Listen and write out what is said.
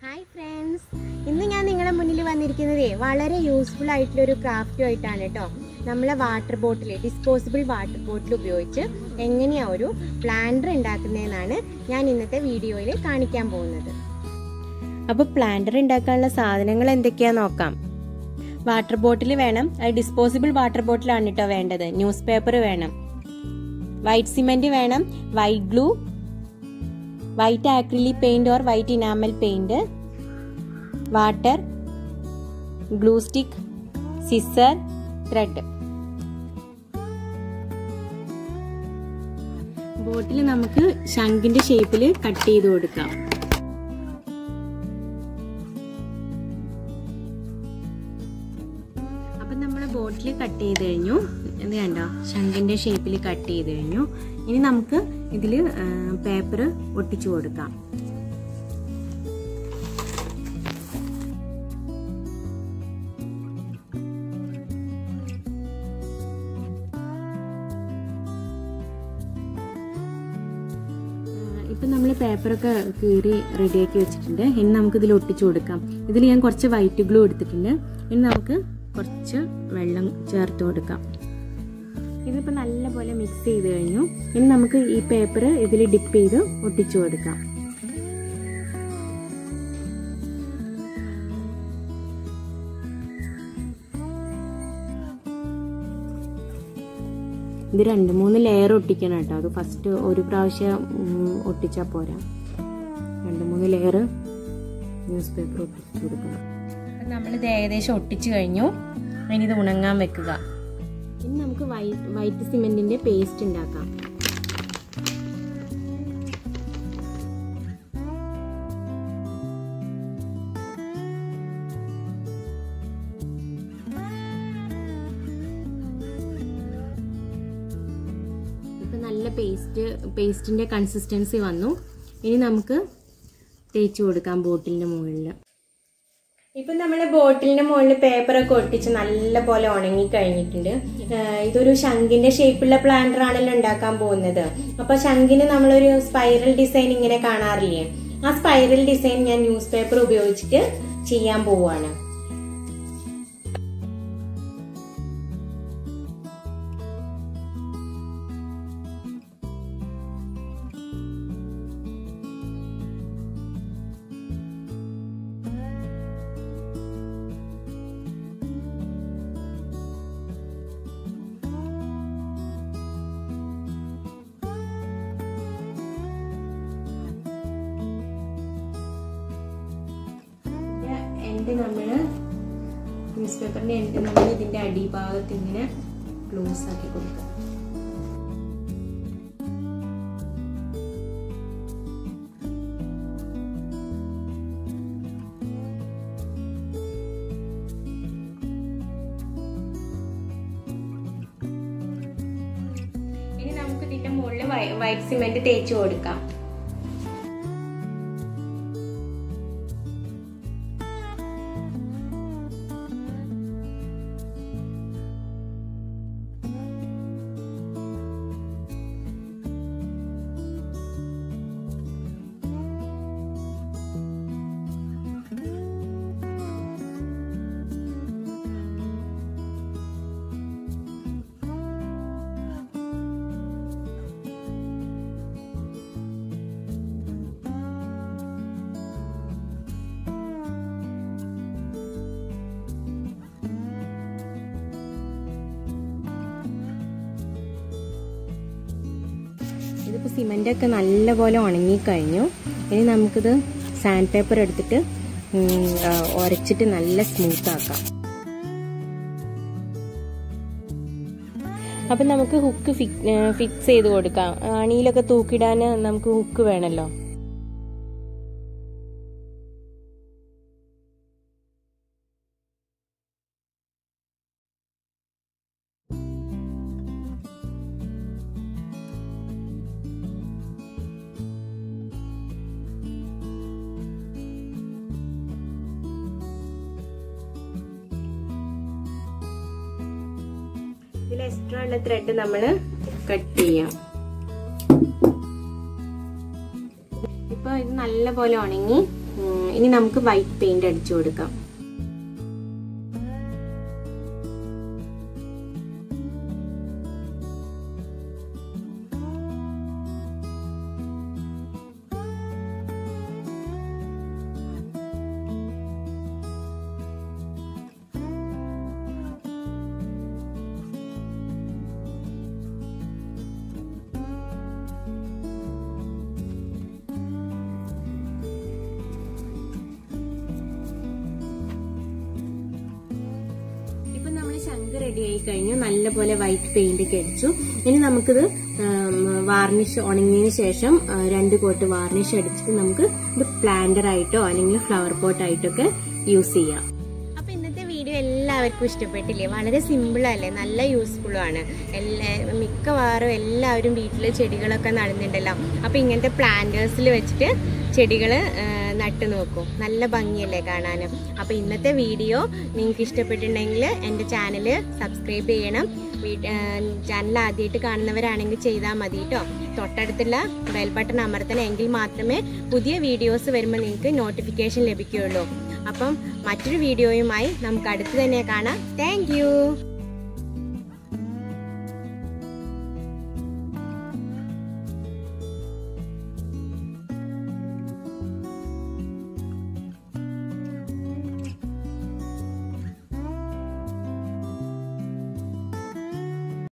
hi friends ഇന്ന് ഞാൻ നിങ്ങളുടെ മുന്നിൽ വന്നിരിക്കുന്നത് വളരെ യൂസ്ഫുൾ ആയിട്ടുള്ള ഒരു ക്രാഫ്റ്റും ആയിട്ടാണ് കേട്ടോ നമ്മളെ water bottle disposable water bottle ഉപയോഗിച്ച് എങ്ങനെയാ ഒരു പ്ലാന്റർ ഉണ്ടാക്കുന്നതെന്നാണ് ഞാൻ ഇന്നത്തെ വീഡിയോയിൽ കാണിക്കാൻ പോകുന്നത് അപ്പോൾ പ്ലാന്റർ ഉണ്ടാക്കാനുള്ള സാധനങ്ങൾ എന്തൊക്കെയാന്ന് നോക്കാം വാട്ടർ ബോട്ടിൽ വേണം അത് ഡിസ്പോസിബിൾ വാട്ടർ ബോട്ടിലാണ് കേട്ടോ വേണ്ടത് ന്യൂസ് പേപ്പർ വേണം വൈറ്റ് സിമെന്റ് വേണം white glue white acrylic paint or white enamel paint water glue stick scissor thread bottle നമുക്ക് ശംഖിന്റെ ഷേപ്പിൽ കട്ട് ചെയ്ത് കൊടുക്കാം അപ്പം നമ്മൾ ബോട്ടിൽ കട്ട് ചെയ്ത് കഴിഞ്ഞു ഇത് കണ്ടോ ശംഖിന്റെ ഷേപ്പിൽ കട്ട് ചെയ്ത് കഴിഞ്ഞു ഇനി നമുക്ക് ഇതിൽ പേപ്പർ ഒട്ടിച്ചു കൊടുക്കാം ഇപ്പം നമ്മൾ പേപ്പറൊക്കെ കീറി റെഡിയാക്കി വെച്ചിട്ടുണ്ട് ഇനി നമുക്ക് ഇതിൽ ഒട്ടിച്ചു കൊടുക്കാം ഇതിൽ ഞാൻ കുറച്ച് വൈറ്റ് ഗ്ലൂ എടുത്തിട്ടുണ്ട് ഇനി നമുക്ക് കുറച്ച് വെള്ളം ചേർത്ത് കൊടുക്കാം ഇതിപ്പോൾ നല്ലപോലെ മിക്സ് ചെയ്ത് കഴിഞ്ഞു ഇനി നമുക്ക് ഈ പേപ്പർ ഇതിൽ ഡിപ്പ് ചെയ്ത് ഒട്ടിച്ചു കൊടുക്കാം ഇത് രണ്ട് മൂന്ന് ലെയർ ഒട്ടിക്കണം കേട്ടോ അത് ഫസ്റ്റ് ഒരു പ്രാവശ്യം ഒട്ടിച്ചാൽ പോരാ രണ്ട് മൂന്ന് ലെയർ ന്യൂസ് പേപ്പർ ഒട്ടിച്ചു കൊടുക്കണം നമ്മളിത് ഏകദേശം ഒട്ടിച്ചു കഴിഞ്ഞു ഇനി ഇത് ഉണങ്ങാൻ വെക്കുക ഇനി നമുക്ക് വൈറ്റ് വൈറ്റ് സിമെന്റിന്റെ പേസ്റ്റ് ഉണ്ടാക്കാം ഇപ്പൊ നല്ല പേസ്റ്റ് പേസ്റ്റിന്റെ കൺസിസ്റ്റൻസി വന്നു ഇനി നമുക്ക് തേച്ച് കൊടുക്കാം ബോട്ടിലിന്റെ മുകളിൽ ഇപ്പം നമ്മൾ ബോട്ടിലിന്റെ മുകളിൽ പേപ്പറൊക്കെ ഒട്ടിച്ച് നല്ല പോലെ ഉണങ്ങി കഴിഞ്ഞിട്ടുണ്ട് ഇതൊരു ശംഖിന്റെ ഷേപ്പുള്ള പ്ലാന്റർ ആണല്ലോ ഉണ്ടാക്കാൻ പോകുന്നത് അപ്പൊ ശംഖിന് നമ്മളൊരു സ്പൈറൽ ഡിസൈൻ ഇങ്ങനെ കാണാറില്ലേ ആ സ്പൈറൽ ഡിസൈൻ ഞാൻ ന്യൂസ് പേപ്പർ ഉപയോഗിച്ചിട്ട് ചെയ്യാൻ പോവുകയാണ് എൻഡ് നമ്മൾ ന്യൂസ് പേപ്പറിന്റെ എൻഡ് നമ്മൾ ഇതിന്റെ അടിഭാഗത്ത് ഇങ്ങനെ ക്ലോസ് ആക്കി കൊടുക്കുക ഇനി നമുക്ക് ഇതിന്റെ മുകളിൽ വൈറ്റ് സിമെന്റ് തേച്ച് കൊടുക്കാം ഇതിപ്പോൾ സിമെൻ്റൊക്കെ നല്ലപോലെ ഉണങ്ങിക്കഴിഞ്ഞു ഇനി നമുക്കിത് സാൻഡ് പേപ്പർ എടുത്തിട്ട് ഉരച്ചിട്ട് നല്ല സ്മൂത്ത് ആക്കാം അപ്പം നമുക്ക് ഹുക്ക് ഫിക്സ് ചെയ്ത് കൊടുക്കാം അണിയിലൊക്കെ തൂക്കിടാൻ നമുക്ക് ഹുക്ക് വേണമല്ലോ ഇതിൽ എക്സ്ട്രാ ഉള്ള ത്രെഡ് നമ്മൾ കട്ട് ചെയ്യാം ഇപ്പൊ ഇത് നല്ലപോലെ ഉണങ്ങി ഉം, ഇനി നമുക്ക് വൈറ്റ് പെയിന്റ് അടിച്ചു കൊടുക്കാം ഇപ്പൊ നമ്മൾ ശംഖ് റെഡി ആയി കഴിഞ്ഞു നല്ലപോലെ വൈറ്റ് പെയിന്റ് ഒക്കെ അടിച്ചു ഇനി നമുക്കിത് വാർണിഷ് ഉണങ്ങിയതിന് ശേഷം ആ, രണ്ട് കോട്ട് വാർണിഷ് അടിച്ചിട്ട് നമുക്ക് ഇത് പ്ലാന്റർ ആയിട്ടോ അല്ലെങ്കിൽ ഫ്ലവർ പോട്ട് ആയിട്ടോ ഒക്കെ യൂസ് ചെയ്യാം അപ്പൊ ഇന്നത്തെ വീഡിയോ എല്ലാവർക്കും ഇഷ്ടപ്പെട്ടില്ലേ വളരെ സിമ്പിൾ അല്ലേ നല്ല യൂസ്ഫുള്ളും ആണ് എല്ലാ മിക്കവാറും എല്ലാവരും വീട്ടിൽ ചെടികളൊക്കെ നടുന്നുണ്ടല്ലോ അപ്പൊ ഇങ്ങനത്തെ പ്ലാന്റേഴ്സിൽ വെച്ചിട്ട് ചെടികൾ നട്ടു നോക്കും നല്ല ഭംഗിയല്ലേ കാണാൻ അപ്പോൾ ഇന്നത്തെ വീഡിയോ നിങ്ങൾക്ക് ഇഷ്ടപ്പെട്ടിട്ടുണ്ടെങ്കിൽ എൻ്റെ ചാനൽ സബ്സ്ക്രൈബ് ചെയ്യണം ചാനൽ ആദ്യമായിട്ട് കാണുന്നവരാണെങ്കിൽ ചെയ്താൽ മതി കേട്ടോ തൊട്ടടുത്തുള്ള ബെൽ ബട്ടൺ അമർത്തണം എങ്കിൽ മാത്രമേ പുതിയ വീഡിയോസ് വരുമ്പോൾ നിങ്ങൾക്ക് നോട്ടിഫിക്കേഷൻ ലഭിക്കുകയുള്ളൂ അപ്പം മറ്റൊരു വീഡിയോയുമായി നമുക്ക് അടുത്ത് തന്നെ കാണാം താങ്ക്